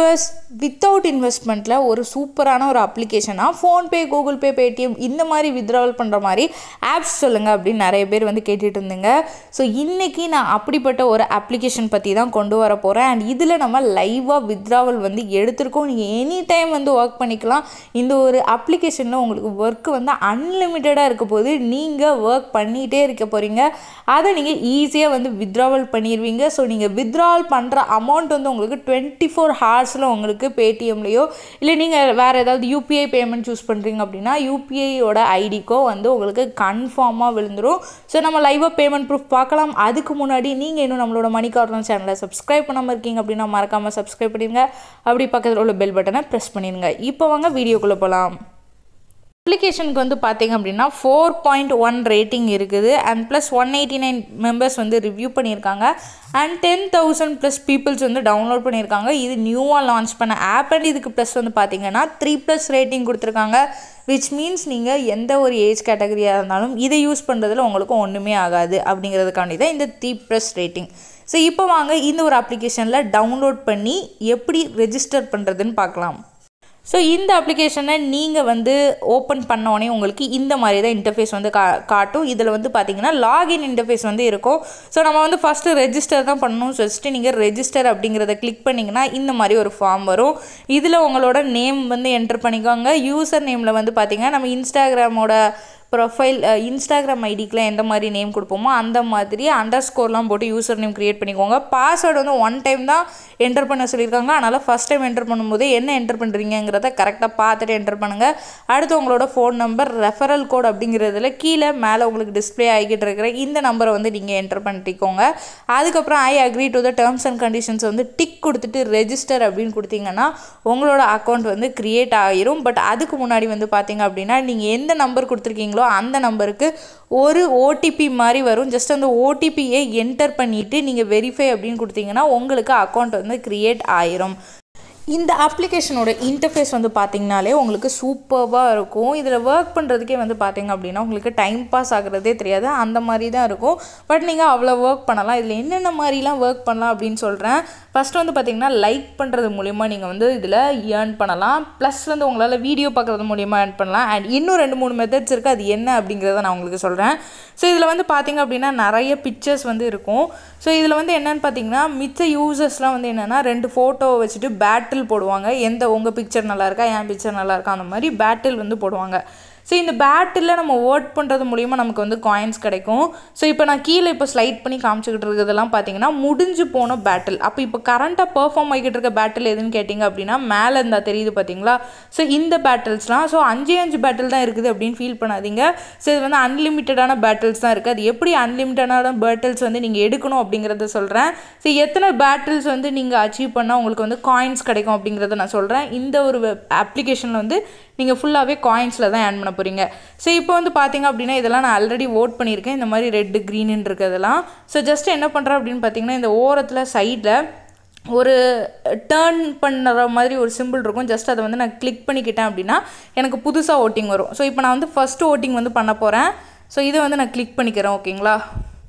viewers without இன்வெஸ்ட்மெண்ட்டில் ஒரு சூப்பரான ஒரு அப்ளிகேஷனாக ஃபோன்பே கூகுள் பே பேடிஎம் இந்த மாதிரி வித்ட்ராவல் பண்ணுற மாதிரி ஆப்ஸ் சொல்லுங்கள் அப்படின்னு நிறைய பேர் வந்து கேட்டுட்டு இருந்தீங்க ஸோ இன்றைக்கி நான் அப்படிப்பட்ட ஒரு அப்ளிகேஷன் பற்றி தான் கொண்டு வர போகிறேன் அண்ட் இதில் நம்ம லைவாக வித்ட்ராவல் வந்து எடுத்திருக்கோம் நீங்கள் எனி டைம் வந்து ஒர்க் பண்ணிக்கலாம் இந்த ஒரு அப்ளிகேஷனில் உங்களுக்கு ஒர்க் வந்து அன்லிமிட்டடாக இருக்க போது நீங்கள் ஒர்க் பண்ணிகிட்டே இருக்க போகிறீங்க அதை நீங்கள் ஈஸியாக வந்து வித்ட்ராவல் பண்ணிடுவீங்க ஸோ நீங்கள் வித்ட்ராவல் பண்ணுற அமௌண்ட் வந்து உங்களுக்கு டுவெண்ட்டி ஃபோர் ஹார்ஸில் உங்களுக்கு பேடிஎம்லேயோ இல்லை நீங்கள் வேறு ஏதாவது யூபிஐ பேமெண்ட் சூஸ் பண்ணுறீங்க அப்படின்னா யூபிஐயோட ஐடிக்கோ வந்து உங்களுக்கு கன்ஃபார்மாக விழுந்துடும் ஸோ நம்ம லைவாக பேமெண்ட் ப்ரூஃப் பார்க்கலாம் அதுக்கு முன்னாடி நீங்கள் இன்னும் நம்மளோட மணி கார்டன் சேனலை சப்ஸ்கிரைப் பண்ணாமல் இருக்கீங்க அப்படின்னா மறக்காமல் சப்ஸ்கிரைப் பண்ணிடுங்க அப்படி பக்கத்தில் உள்ள பெல் பட்டனை ப்ரெஸ் பண்ணிடுங்க இப்போ வாங்க வீடியோக்குள்ளே போகலாம் அப்ளிகேஷனுக்கு வந்து பார்த்தீங்க அப்படின்னா ஃபோர் பாயிண்ட் ஒன் ரேட்டிங் இருக்குது and plus one eighty nine members வந்து ரிவ்யூ பண்ணியிருக்காங்க and ten thousand plus peoples வந்து டவுன்லோட் பண்ணியிருக்காங்க இது நியூவாக லான்ச் பண்ண ஆப் அண்ட் இதுக்கு ப்ளஸ் வந்து பார்த்தீங்கன்னா த்ரீ ப்ளஸ் ரேட்டிங் கொடுத்துருக்காங்க விச் மீன்ஸ் நீங்கள் எந்த ஒரு ஏஜ் கேட்டகரியாக இருந்தாலும் இதை யூஸ் பண்ணுறதுல உங்களுக்கு ஒன்றுமே ஆகாது அப்படிங்கிறதுக்காண்டி தான் இந்த த்ரீ ப்ளஸ் ரேட்டிங் ஸோ இப்போ வாங்க இந்த ஒரு அப்ளிகேஷனில் டவுன்லோட் பண்ணி எப்படி ரெஜிஸ்டர் பண்ணுறதுன்னு பார்க்கலாம் ஸோ இந்த அப்ளிகேஷனை நீங்கள் வந்து ஓப்பன் பண்ணோடனே உங்களுக்கு இந்த மாதிரி தான் இன்டர்ஃபேஸ் வந்து கா காட்டும் இதில் வந்து பார்த்தீங்கன்னா லாகின் இன்டர்ஃபேஸ் வந்து இருக்கும் ஸோ நம்ம வந்து ஃபஸ்ட்டு ரெஜிஸ்டர் தான் பண்ணணும் ஃபஸ்ட்டு நீங்கள் ரெஜிஸ்டர் அப்படிங்கிறத கிளிக் பண்ணிங்கன்னா இந்த மாதிரி ஒரு ஃபார்ம் வரும் இதில் உங்களோட நேம் வந்து என்டர் பண்ணிக்கோங்க யூசர் நேமில் வந்து பார்த்தீங்கன்னா நம்ம இன்ஸ்டாகிராமோட ப்ரொஃபைல் இன்ஸ்டாகிராம் ஐடிக்கெலாம் எந்த மாதிரி நேம் கொடுப்போமோ அந்த மாதிரி அண்டர் ஸ்கோர்லாம் போட்டு யூசர் நேம் க்ரியேட் பண்ணிக்கோங்க பாஸ்வேர்டு வந்து ஒன் டைம் தான் என்டர் பண்ண சொல்லியிருக்காங்க அதனால் ஃபஸ்ட் டைம் என்டர் பண்ணும்போது என்ன என்டர் பண்ணுறீங்கிறத கரெக்டாக பார்த்துட்டு என்டர் பண்ணுங்கள் அடுத்து உங்களோட ஃபோன் நம்பர் ரெஃபரல் கோட் அப்படிங்கிறதுல கீழே மேலே உங்களுக்கு டிஸ்பிளே ஆகிக்கிட்டு இருக்கிற இந்த நம்பரை வந்து நீங்கள் என்டர் பண்ணிக்கோங்க அதுக்கப்புறம் I agree to the terms and conditions வந்து டிக் கொடுத்துட்டு ரெஜிஸ்டர் அப்படின்னு கொடுத்தீங்கன்னா உங்களோட அக்கௌண்ட் வந்து க்ரியேட் ஆகிரும் பட் அதுக்கு முன்னாடி வந்து பார்த்தீங்க அப்படின்னா நீங்கள் எந்த நம்பர் கொடுத்துருக்கீங்களோ அந்த நம்பருக்கு ஒரு ஓடிபி மாதிரி வரும் ஜஸ்ட் அந்த ஓடிபியை என்டர் பண்ணிவிட்டு நீங்கள் வெரிஃபை அப்படின்னு கொடுத்தீங்கன்னா உங்களுக்கு அக்கௌண்ட் வந்து க்ரியேட் ஆயிரும் இந்த அப்ளிகேஷனோட இன்டர்ஃபேஸ் வந்து பார்த்திங்கனாலே உங்களுக்கு சூப்பராக இருக்கும் இதில் ஒர்க் பண்ணுறதுக்கே வந்து பார்த்திங்க அப்படின்னா உங்களுக்கு டைம் பாஸ் ஆகுறதே தெரியாது அந்த மாதிரி தான் இருக்கும் பட் நீங்கள் அவ்வளோ ஒர்க் பண்ணலாம் இதில் என்னென்ன மாதிரிலாம் ஒர்க் பண்ணலாம் அப்படின்னு சொல்கிறேன் ஃபஸ்ட்டு வந்து பார்த்திங்கன்னா லைக் பண்ணுறது மூலிமா நீங்கள் வந்து இதில் ஏர்ன் பண்ணலாம் ப்ளஸ் வந்து உங்களால் வீடியோ பார்க்குறது மூலிமா ஏர்ன் பண்ணலாம் அண்ட் இன்னும் ரெண்டு மூணு மெத்தட்ஸ் இருக்குது அது என்ன அப்படிங்கிறத நான் உங்களுக்கு சொல்கிறேன் ஸோ இதில் வந்து பார்த்திங்க அப்படின்னா நிறைய பிக்சர்ஸ் வந்து இருக்கும் ஸோ இதில் வந்து என்னென்னு பார்த்தீங்கன்னா மிச்ச யூசர்ஸ்லாம் வந்து என்னென்னா ரெண்டு ஃபோட்டோவை வச்சுட்டு பேட்டில் போடுவாங்க எந்த உங்கள் பிக்சர் நல்லா இருக்கா என் பிக்சர் நல்லா இருக்கா அந்த மாதிரி பேட்டில் வந்து போடுவாங்க ஸோ இந்த பேட்டில் நம்ம ஓட் பண்ணுறது மூலிமா நமக்கு வந்து காயின்ஸ் கிடைக்கும் ஸோ இப்போ நான் கீழே இப்போ ஸ்லைட் பண்ணி காமிச்சிக்கிட்டு இருக்கிறதெல்லாம் பார்த்தீங்கன்னா முடிஞ்சு போன பேட்டில் அப்போ இப்போ கரண்ட்டாக பெர்ஃபார்ம் ஆகிக்கிட்டு இருக்க பேட்டில் எதுன்னு கேட்டிங்க அப்படின்னா மேலே இருந்தால் தெரியுது பார்த்தீங்களா ஸோ இந்த பேட்டில்ஸ்லாம் ஸோ அஞ்சே அஞ்சு பேட்டில் தான் இருக்குது அப்படின்னு ஃபீல் பண்ணாதீங்க ஸோ இது வந்து அன்லிமிட்டடான பேட்டில்ஸ் தான் இருக்குது அது எப்படி அன்லிமிட்டடான பேட்டில்ஸ் வந்து நீங்கள் எடுக்கணும் அப்படிங்கிறத சொல்கிறேன் ஸோ எத்தனை பேட்டில்ஸ் வந்து நீங்கள் அச்சீவ் பண்ணால் உங்களுக்கு வந்து காயின்ஸ் கிடைக்கும் அப்படிங்கிறத நான் சொல்கிறேன் இந்த ஒரு அப்ளிகேஷனில் வந்து நீங்கள் ஃபுல்லாகவே காயின்ஸில் தான் ஏர்ன் பண்ண போகிறீங்க ஸோ இப்போ வந்து பார்த்தீங்க அப்படின்னா இதெல்லாம் நான் ஆல்ரெடி ஓட் பண்ணியிருக்கேன் இந்த மாதிரி ரெட்டு க்ரீனுன்னு இருக்கிறதெல்லாம் ஸோ ஜஸ்ட் என்ன பண்ணுறேன் அப்படின்னு பார்த்தீங்கன்னா இந்த ஓரத்தில் சைடில் ஒரு டேர்ன் பண்ணுற மாதிரி ஒரு சிம்பிள் இருக்கும் ஜஸ்ட் அதை வந்து நான் கிளிக் பண்ணிக்கிட்டேன் அப்படின்னா எனக்கு புதுசாக ஓட்டிங் வரும் ஸோ இப்போ நான் வந்து ஃபஸ்ட்டு ஓட்டிங் வந்து பண்ண போகிறேன் ஸோ இதை வந்து நான் கிளிக் பண்ணிக்கிறேன் ஓகேங்களா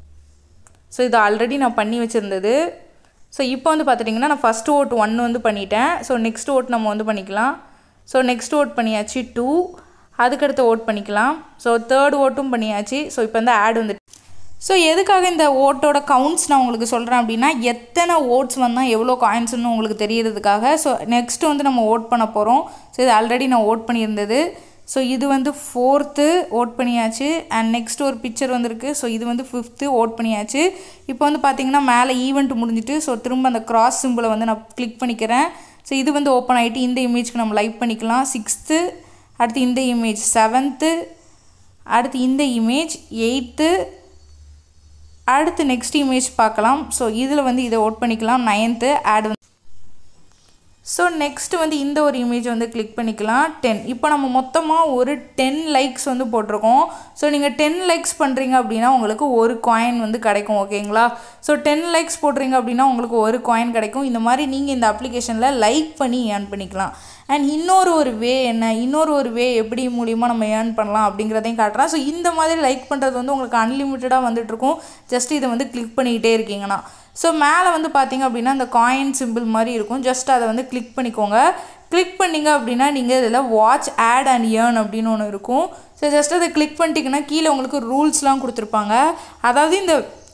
ஸோ இது ஆல்ரெடி நான் பண்ணி வச்சுருந்தது ஸோ இப்போ வந்து பார்த்துட்டிங்கன்னா நான் ஃபஸ்ட்டு ஓட் ஒன் வந்து பண்ணிட்டேன் ஸோ நெக்ஸ்ட் ஓட் நம்ம வந்து பண்ணிக்கலாம் ஸோ நெக்ஸ்ட் ஓட் பண்ணியாச்சு டூ அதுக்கடுத்து ஓட் பண்ணிக்கலாம் ஸோ தேர்ட் ஓட்டும் பண்ணியாச்சு ஸோ இப்போ வந்து ஆட் வந்துட்டு ஸோ எதுக்காக இந்த ஓட்டோட கவுண்ட்ஸ் நான் உங்களுக்கு சொல்கிறேன் அப்படின்னா எத்தனை ஓட்ஸ் வந்தால் எவ்வளோ காயின்ஸ்னு உங்களுக்கு தெரியறதுக்காக ஸோ நெக்ஸ்ட்டு வந்து நம்ம ஓட் பண்ண போகிறோம் ஸோ இது ஆல்ரெடி நான் ஓட் பண்ணியிருந்தது ஸோ இது வந்து ஃபோர்த்து ஓட் பண்ணியாச்சு அண்ட் நெக்ஸ்ட் ஒரு பிக்சர் வந்திருக்கு ஸோ இது வந்து ஃபிஃப்த்து ஓட் பண்ணியாச்சு இப்போ வந்து பார்த்திங்கன்னா மேலே ஈவெண்ட் முடிஞ்சிட்டு ஸோ திரும்ப அந்த கிராஸ் சிம்பிளை வந்து நான் கிளிக் பண்ணிக்கிறேன் ஸோ இது வந்து ஓப்பன் ஆகிட்டு இந்த இமேஜ்க்கு நம்ம லைக் பண்ணிக்கலாம் சிக்ஸ்த்து அடுத்து இந்த இமேஜ் செவன்த்து அடுத்து இந்த இமேஜ் எயித்து அடுத்து நெக்ஸ்ட் இமேஜ் பார்க்கலாம் ஸோ இதில் வந்து இதை ஓட் பண்ணிக்கலாம் நைன்த்து ஆட் வந்து ஸோ நெக்ஸ்ட் வந்து இந்த ஒரு இமேஜ் வந்து கிளிக் பண்ணிக்கலாம் டென் இப்போ நம்ம மொத்தமாக ஒரு டென் லைக்ஸ் வந்து போட்டிருக்கோம் ஸோ நீங்கள் டென் லைக்ஸ் பண்ணுறீங்க அப்படின்னா உங்களுக்கு ஒரு காயின் வந்து கிடைக்கும் ஓகேங்களா ஸோ டென் லைக்ஸ் போடுறீங்க அப்படின்னா உங்களுக்கு ஒரு காயின் கிடைக்கும் இந்த மாதிரி நீங்கள் இந்த அப்ளிகேஷனில் லைக் பண்ணி ஏர்ன் பண்ணிக்கலாம் அண்ட் இன்னொரு ஒரு வே என்ன இன்னொரு ஒரு வே எப்படி மூலியமாக நம்ம ஏர்ன் பண்ணலாம் அப்படிங்கிறதையும் காட்டுறேன் ஸோ இந்த மாதிரி லைக் பண்ணுறது வந்து உங்களுக்கு அன்லிமிட்டடாக வந்துட்டுருக்கும் ஜஸ்ட் இதை வந்து கிளிக் பண்ணிக்கிட்டே இருக்கீங்கன்னா ஸோ மேலே வந்து பார்த்தீங்க அப்படின்னா அந்த காயின் சிம்பிள் மாதிரி இருக்கும் ஜஸ்ட் அதை வந்து கிளிக் பண்ணிக்கோங்க கிளிக் பண்ணிங்க அப்படின்னா நீங்கள் இதில் வாட்ச் ஆட் அண்ட் ஏர்ன் அப்படின்னு ஒன்று இருக்கும் ஸோ ஜஸ்ட் அதை கிளிக் பண்ணிட்டீங்கன்னா கீழே உங்களுக்கு ரூல்ஸ்லாம் கொடுத்துருப்பாங்க அதாவது இந்த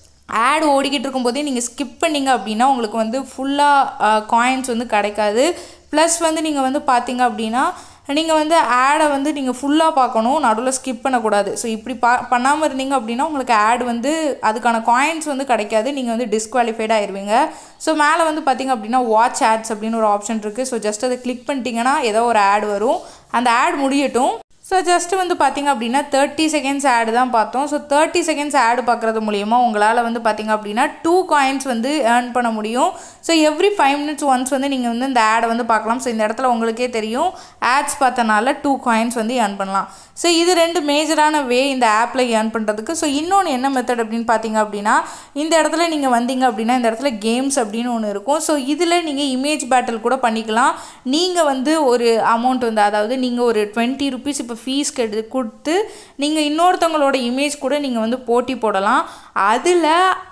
ஆட் ஓடிக்கிட்டு இருக்கும்போதே நீங்கள் ஸ்கிப் பண்ணிங்க அப்படின்னா உங்களுக்கு வந்து ஃபுல்லாக காயின்ஸ் வந்து கிடைக்காது ப்ளஸ் வந்து நீங்கள் வந்து பார்த்தீங்க அப்படின்னா நீங்கள் வந்து ஆடை வந்து நீங்கள் ஃபுல்லாக பார்க்கணும் நடுவில் ஸ்கிப் பண்ணக்கூடாது ஸோ இப்படி பா பண்ணாமல் இருந்தீங்க அப்படின்னா உங்களுக்கு ஆட் வந்து அதுக்கான காயின்ஸ் வந்து கிடைக்காது நீங்கள் வந்து டிஸ்குவாலிஃபைட் ஆயிடுவீங்க ஸோ மேலே வந்து பார்த்தீங்க அப்படின்னா வாட்ச் ஆட்ஸ் அப்படின்னு ஒரு ஆப்ஷன் இருக்குது ஸோ ஜஸ்ட் அதை கிளிக் பண்ணிட்டீங்கன்னா ஏதோ ஒரு ஆட் வரும் அந்த ஆட் முடியட்டும் ஸோ ஜஸ்ட் வந்து பார்த்தீங்க அப்படின்னா தேர்ட்டி செகண்ட்ஸ் ஆடு தான் பார்த்தோம் ஸோ தேர்ட்டி செகண்ட்ஸ் ஆடு பார்க்குறது மூலியமா உங்களால் வந்து பார்த்தீங்க அப்படின்னா டூ காயின்ஸ் வந்து ஏர்ன் பண்ண முடியும் so every five minutes once வந்து நீங்கள் வந்து இந்த ஆடை வந்து பார்க்கலாம் ஸோ இந்த இடத்துல உங்களுக்கே தெரியும் ஆட்ஸ் பார்த்தனால டூ காயின்ஸ் வந்து ஏர்ன் பண்ணலாம் ஸோ இது ரெண்டு மேஜரான வே இந்த ஆப்பில் ஏர்ன் பண்ணுறதுக்கு ஸோ இன்னொன்று என்ன மெத்தட் அப்படின்னு பார்த்தீங்க அப்படின்னா இந்த இடத்துல நீங்கள் வந்தீங்க அப்படின்னா இந்த இடத்துல கேம்ஸ் அப்படின்னு ஒன்று இருக்கும் ஸோ இதில் நீங்கள் இமேஜ் பேட்டில் கூட பண்ணிக்கலாம் நீங்கள் வந்து ஒரு அமௌண்ட் வந்து அதாவது நீங்கள் ஒரு டுவெண்ட்டி ருபீஸ் இப்போ ஃபீஸ் கெடு கொடுத்து நீங்கள் இன்னொருத்தவங்களோட இமேஜ் கூட நீங்கள் வந்து போட்டி போடலாம் அதில்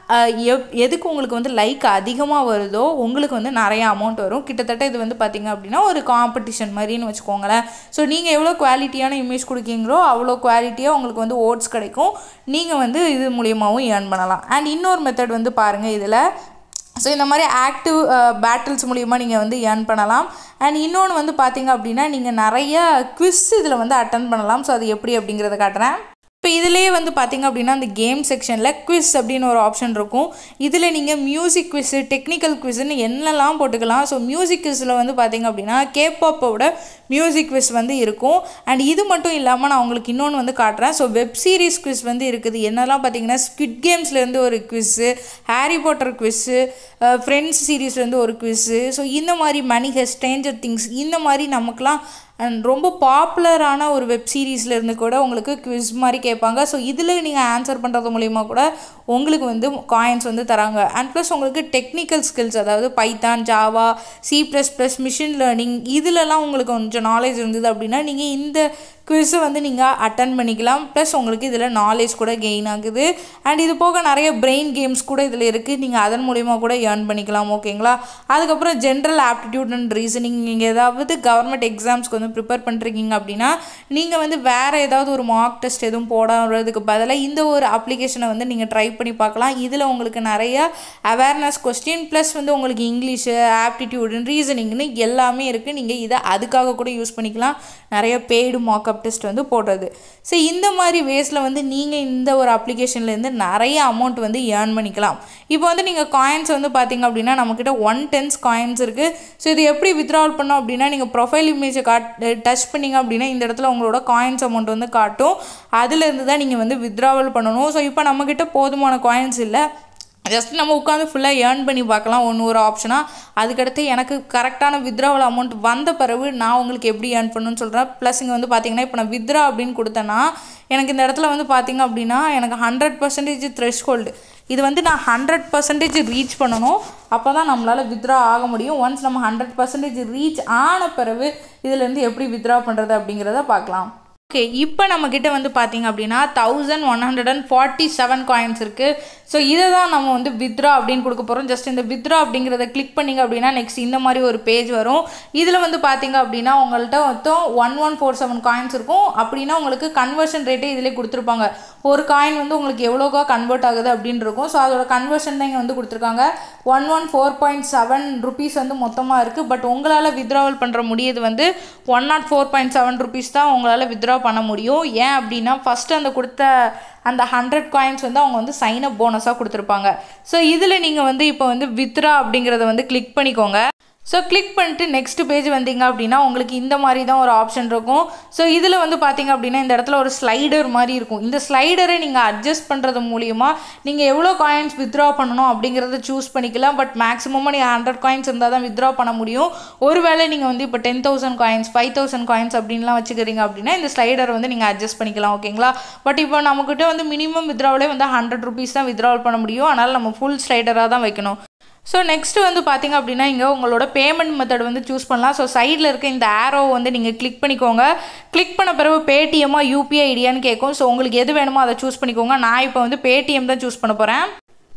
எப் எதுக்கு உங்களுக்கு வந்து லைக் அதிகமாக வருதோ உங்களுக்கு வந்து நிறைய அமௌண்ட் வரும் கிட்டத்தட்ட இது வந்து பார்த்திங்க அப்படின்னா ஒரு காம்படிஷன் மாதிரின்னு வச்சுக்கோங்களேன் ஸோ நீங்கள் எவ்வளோ குவாலிட்டியான இமேஜ் கொடுக்கீங்களோ அவ்வளோ குவாலிட்டியாக உங்களுக்கு வந்து ஓட்ஸ் கிடைக்கும் நீங்கள் வந்து இது மூலியமாகவும் ஏர்ன் பண்ணலாம் அண்ட் இன்னொரு மெத்தட் வந்து பாருங்கள் இதில் ஸோ இந்த மாதிரி ஆக்டிவ் பேட்டில்ஸ் மூலிமா நீங்கள் வந்து ஏர்ன் பண்ணலாம் அண்ட் இன்னொன்று வந்து பார்த்தீங்க அப்படின்னா நீங்கள் நிறைய குவிஸ் இதில் வந்து அட்டன் பண்ணலாம் ஸோ அது எப்படி அப்படிங்கிறத காட்டுறேன் இப்போ இதிலே வந்து பார்த்தீங்க அப்படின்னா அந்த கேம் செக்ஷனில் குவிஸ் அப்படின்னு ஒரு ஆப்ஷன் இருக்கும் இதில் நீங்கள் மியூசிக் குவிஸு டெக்னிக்கல் குவிஸ்ன்னு என்னெல்லாம் போட்டுக்கலாம் ஸோ மியூசிக் குவிஸில் வந்து பார்த்தீங்க அப்படின்னா கேப்பாப்போட மியூசிக் குவிஸ் வந்து இருக்கும் அண்ட் இது மட்டும் இல்லாமல் நான் உங்களுக்கு இன்னொன்று வந்து காட்டுறேன் ஸோ வெப் சீரிஸ் குவிஸ் வந்து இருக்குது என்னெல்லாம் பார்த்தீங்கன்னா ஸ்குட் கேம்ஸ்லேருந்து ஒரு quiz Harry Potter quiz friends சீரீஸ்லேருந்து ஒரு குவிஸ்ஸு ஸோ இந்த மாதிரி மணி ஹெஸ் ஸ்ட்ரேஞ்சர் திங்ஸ் இந்த மாதிரி நமக்குலாம் அண்ட் ரொம்ப பாப்புலரான ஒரு வெப் சீரீஸ்லேருந்து கூட உங்களுக்கு குவிஸ் மாதிரி கேட்பாங்க ஸோ இதில் நீங்கள் ஆன்சர் பண்ணுறது மூலிமா கூட உங்களுக்கு வந்து காயின்ஸ் வந்து தராங்க அண்ட் ப்ளஸ் உங்களுக்கு டெக்னிக்கல் ஸ்கில்ஸ் அதாவது Python Java C plus plus machine learning இதிலலாம் உங்களுக்கு கொஞ்சம் நாலேஜ் இருந்தது அப்படின்னா நீங்கள் இந்த குவிஸை வந்து நீங்கள் அட்டன் பண்ணிக்கலாம் ப்ளஸ் உங்களுக்கு இதில் நாலேஜ் கூட கெயின் ஆகுது அண்ட் இது போக நிறைய பிரெயின் கேம்ஸ் கூட இதில் இருக்குது நீங்கள் அதன் மூலிமா கூட ஏர்ன் பண்ணிக்கலாம் ஓகேங்களா அதுக்கப்புறம் ஜென்ரல் ஆப்டிடியூட் அண்ட் ரீசனிங் நீங்கள் ஏதாவது கவர்மெண்ட் எக்ஸாம்ஸ்க்கு வந்து ப்ரிப்பேர் பண்ணுறீங்க அப்படின்னா நீங்கள் வந்து வேறு ஏதாவது ஒரு மார்க் டெஸ்ட் எதுவும் போடுறதுக்கு பதிலாக இந்த ஒரு அப்ளிகேஷனை வந்து நீங்கள் ட்ரை பண்ணி பார்க்கலாம் இதில் உங்களுக்கு நிறைய அவேர்னஸ் கொஸ்டின் ப்ளஸ் வந்து உங்களுக்கு இங்கிலீஷு ஆப்டிடியூடு ரீசனிங்னு எல்லாமே இருக்குது நீங்கள் இதை அதுக்காக கூட யூஸ் பண்ணிக்கலாம் நிறைய பெய்டு மார்க்அப் டெஸ்ட் வந்து போடுறது ஸோ இந்த மாதிரி வேஸில் வந்து நீங்கள் இந்த ஒரு அப்ளிகேஷன்லேருந்து நிறைய அமௌண்ட் வந்து ஏர்ன் பண்ணிக்கலாம் இப்போ வந்து நீங்கள் காயின்ஸ் வந்து பார்த்தீங்க அப்படின்னா நம்மக்கிட்ட ஒன் டென்ஸ் காயின்ஸ் இருக்குது ஸோ இது எப்படி வித்ட்ராவல் பண்ணோம் அப்படின்னா நீங்கள் ப்ரொஃபைல் இமேஜை காட் டச் பண்ணிங்க அப்படின்னா இந்த இடத்துல உங்களோட காயின்ஸ் அமௌண்ட் வந்து காட்டும் அதுலேருந்து தான் நீங்கள் வந்து வித்ட்ராவல் பண்ணணும் ஸோ இப்போ நம்மக்கிட்ட போதுமான காயின்ஸ் இல்லை ஜஸ்ட் நம்ம உட்காந்து ஃபுல்லாக ஏர்ன் பண்ணி பார்க்கலாம் ஒன்று ஒரு ஆப்ஷனாக அதுக்கடுத்து எனக்கு கரெக்டான வித்ராவல் அமௌண்ட் வந்த பிறகு நான் உங்களுக்கு எப்படி ஏர்ன் பண்ணணும்னு சொல்கிறேன் ப்ளஸ் இங்கே வந்து பார்த்தீங்கன்னா இப்போ நான் வித்ரா அப்படின்னு கொடுத்தேன்னா எனக்கு இந்த இடத்துல வந்து பார்த்தீங்க அப்படின்னா எனக்கு ஹண்ட்ரட் பர்சன்டேஜ் த்ரெஷ்ஹோல்டு இது வந்து நான் ஹண்ட்ரட் பர்சன்டேஜ் ரீச் பண்ணணும் அப்போ தான் நம்மளால் வித்ரா ஆக முடியும் ஒன்ஸ் நம்ம ஹண்ட்ரட் பர்சன்டேஜ் ரீச் ஆன பிறகு இதுலேருந்து எப்படி வித்ரா பண்ணுறது அப்படிங்கிறத பார்க்கலாம் ஓகே இப்போ நம்மக்கிட்ட வந்து பார்த்தீங்க அப்படின்னா thousand one hundred and forty seven coins இருக்குது ஸோ இதை தான் நம்ம வந்து வித்ரா அப்படின்னு கொடுக்க போகிறோம் ஜஸ்ட் இந்த வித்ரா அப்படிங்கிறத கிளிக் பண்ணிங்க அப்படின்னா நெக்ஸ்ட் இந்த மாதிரி ஒரு பேஜ் வரும் இதில் வந்து பார்த்தீங்க அப்படின்னா உங்கள்கிட்ட மொத்தம் one one four seven coins இருக்கும் அப்படின்னா உங்களுக்கு கன்வர்ஷன் ரேட்டே இதிலே கொடுத்துருப்பாங்க ஒரு காயின் வந்து உங்களுக்கு எவ்வளோக்கா கன்வெர்ட் ஆகுது அப்படின்னு இருக்கும் ஸோ அதோட கன்வர்ஷன் தான் இங்கே வந்து கொடுத்துருக்காங்க one one four point seven rupees வந்து மொத்தமாக இருக்குது பட் உங்களால் வித்ராவல் பண்ணுற முடியுது வந்து one naught four point seven rupees தான் உங்களால் வித்ரா பண்ண முடியும் ஏன் அப்படின்னா ஃபஸ்ட்டு அந்த கொடுத்த அந்த ஹண்ட்ரட் காயின்ஸ் வந்து அவங்க வந்து சைன் அப் போனஸாக கொடுத்துருப்பாங்க ஸோ இதில் நீங்கள் வந்து இப்போ வந்து வித்ரா அப்படிங்கிறத வந்து கிளிக் பண்ணிக்கோங்க ஸோ கிளிக் பண்ணிட்டு நெக்ஸ்ட் பேஜ் வந்தீங்க அப்படின்னா உங்களுக்கு இந்த மாதிரி தான் ஒரு ஆப்ஷன் இருக்கும் ஸோ இதில் வந்து பார்த்தீங்க அப்படின்னா இந்த இடத்துல ஒரு ஸ்லைடர் மாதிரி இருக்கும் இந்த ஸ்லைடரை நீங்கள் அட்ஜஸ்ட் பண்ணுறது மூலியமா நீங்கள் எவ்வளோ காயின்ஸ் வித்ரா பண்ணணும் அப்படிங்கிறத சூஸ் பண்ணிக்கலாம் பட் மேக்ஸிமமாக நீங்கள் ஹண்ட்ரட் காயின்ஸ் இருந்தால் தான் வித்ரா பண்ண முடியும் ஒருவேளை நீங்கள் வந்து இப்போ ten thousand coins five thousand coins அப்படின்லாம் வச்சுக்கிறீங்க அப்படின்னா இந்த ஸ்லைடர் வந்து நீங்கள் அட்ஜஸ்ட் பண்ணிக்கலாம் ஓகேங்களா பட் இப்போ நம்மக்கிட்ட வந்து மினிமம் வித்ராவிலே வந்து ஹண்ட்ரட் ருபீஸ் தான் வித்ராவல் பண்ண முடியும் அதனால் நம்ம ஃபுல் ஸ்லைடராக தான் வைக்கணும் ஸோ நெக்ஸ்ட்டு வந்து பார்த்தீங்க அப்படின்னா இங்கே உங்களோட பேமெண்ட் மெத்தட் வந்து சூஸ் பண்ணலாம் ஸோ சைடில் இருக்க இந்த ஆரோ வந்து நீங்கள் கிளிக் பண்ணிக்கோங்க கிளிக் பண்ண பிறகு பேடிஎம்மா யூபிஐ ஐடியான்னு கேட்கும் ஸோ உங்களுக்கு எது வேணுமோ அதை சூஸ் பண்ணிக்கோங்க நான் இப்போ வந்து பேடிஎம் தான் சூஸ் பண்ண போகிறேன்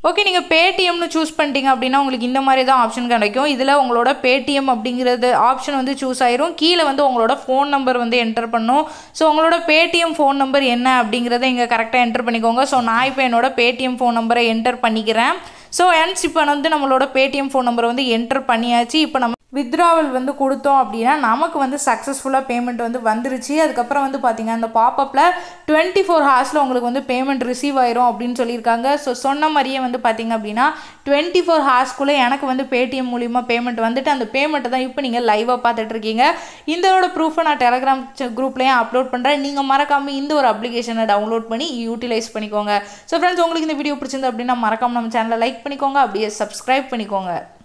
ஓகே நீங்கள் பேடிஎம்னு சூஸ் பண்ணிட்டீங்க அப்படின்னா உங்களுக்கு இந்த மாதிரி தான் ஆப்ஷன் கிடைக்கும் இதில் உங்களோட பேடிஎம் அப்படிங்கிறது ஆப்ஷன் வந்து சூஸ் ஆயிரும் கீழே வந்து உங்களோட ஃபோன் நம்பர் வந்து என்டர் பண்ணும் ஸோ உங்களோட பேடிஎம் ஃபோன் நம்பர் என்ன அப்படிங்கிறத இங்கே கரெக்டாக என்டர் பண்ணிக்கோங்க ஸோ நான் இப்போ என்னோட பேடிஎம் ஃபோன் நம்பரை என்டர் பண்ணிக்கிறேன் ஸோ ஹென்ஸ் இப்போ வந்து நம்மளோட பேடிஎம் ஃபோன் நம்பரை வந்து என்டர் பண்ணியாச்சு இப்போ நம்ம வித்ராவல் வந்து கொடுத்தோம் அப்படின்னா நமக்கு வந்து சக்ஸஸ்ஃபுல்லாக பேமெண்ட் வந்து வந்துருச்சு அதுக்கப்புறம் வந்து பார்த்திங்க அந்த பாப்பப்பில் டுவெண்ட்டி ஃபோர் ஹவர்ஸில் உங்களுக்கு வந்து பேமெண்ட் ரிசீவ் ஆயிரும் அப்படின்னு சொல்லியிருக்காங்க ஸோ சொன்ன மாதிரியே வந்து பார்த்திங்க அப்படின்னா டுவெண்ட்டி ஃபோர் ஹவர்ஸ்க்குள்ளே எனக்கு வந்து பேடிஎம் மூலிமா பேமெண்ட் வந்துட்டு அந்த பேமெண்ட்டை தான் இப்போ நீங்கள் லைவாக பார்த்துட்டு இருக்கீங்க இதோட ப்ரூஃபை நான் டெலகிராம் குரூப்லேயும் அப்லோட் பண்ணுறேன் நீங்கள் மறக்காமல் இந்த ஒரு அப்ளிகேஷனை டவுன்லோட் பண்ணி யூட்டிலைஸ் பண்ணிக்கோங்க ஸோ ஃப்ரெண்ட்ஸ் உங்களுக்கு இந்த வீடியோ பிடிச்சிருந்து அப்படின்னா மறக்காமல் நம்ம சேனலை லைக் பண்ணிக்கோங்க அப்படியே சப்ஸ்கிரைப் பண்ணிக்கோங்க